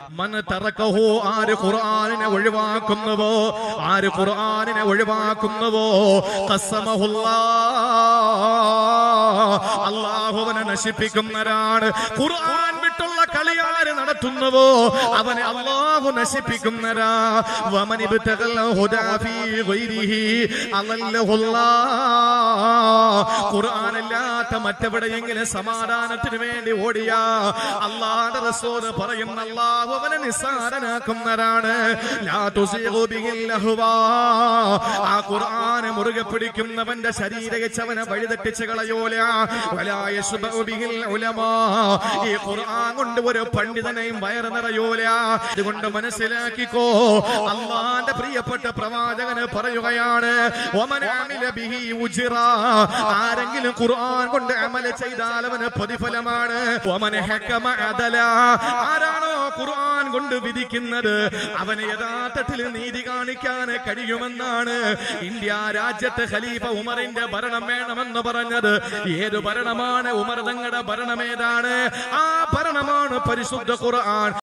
മൻ തറക്കഹു ആര് ഖുർആനിനെ ഒഴിവാക്കുന്നുവോ ആര് ഖുർആനിനെ ഒഴിവാക്കുന്നുവോ ഖസമഹുല്ലാ അള്ളാഹുവിനെ നശിപ്പിക്കുന്നവരാണ് ഖുർആൻ വിട്ടുള്ള കളി ആര് നടത്തുന്നുവോ അവനെ അള്ളാഹു നശിപ്പിക്കുന്നരാ വമൻ ഇബ്തഗൽ ഹുദാ ഫീ ഗൈരിഹി അളല്ലഹുല്ലാ ഖുർആനല്ലാത്ത മറ്റെവിടെയെങ്കിലും സമാധാനത്തിന് വേണ്ടി ഓടിയ അള്ളാഹുവിന്റെ റസൂൽ പറയുന്ന അള്ളാഹു അവനെ നിസ്സാരനാക്കുന്നവരാണ് ലാ തുസീഗു ബിഹിൽ ലഹ്വാ ആ ഖുർആനെ മുറുകെ പിടിക്കുന്നവന്റെ ശരീരവനെ വഴിതെറ്റിച്ച് കളയൂല വലാ യശ്ബഉ ബിഹിൽ ഉലമാ ഈ ഖുർആൻ കൊണ്ട് ഒരു പണ്ഡിതനെയും വയറ് നിറയൂല അതുകൊണ്ട് മനസ്സിലാക്കിക്കോ അള്ളാന്റെ പ്രിയപ്പെട്ട പ്രവാചകന് പറയുകയാണ് ഒമൻ അമില ബിഹി ഉജ്റ ആരെങ്കിലും ഖുർആൻ കൊണ്ട് അമല ചെയ്താൽ അവന് പ്രതിഫലമാണ് ഒമൻ ഹക്കമ അദല ആരാണോ ഖുർആൻ കൊണ്ട് വിധിക്കുന്നത് അവന് യഥാർത്ഥത്തിൽ നീതി കാണിക്കാൻ കഴിയുമെന്നാണ് ഇന്ത്യ രാജ്യത്ത് ഖലീഫ ഉമറിന്റെ ഭരണം വേണമെന്ന് പറഞ്ഞത് ഏത് ഭരണമാണ് ഉമർ തങ്ങളുടെ ഭരണം ഏതാണ് ആ ഭരണമാണ് പരിശുദ്ധ ഖുർആൻ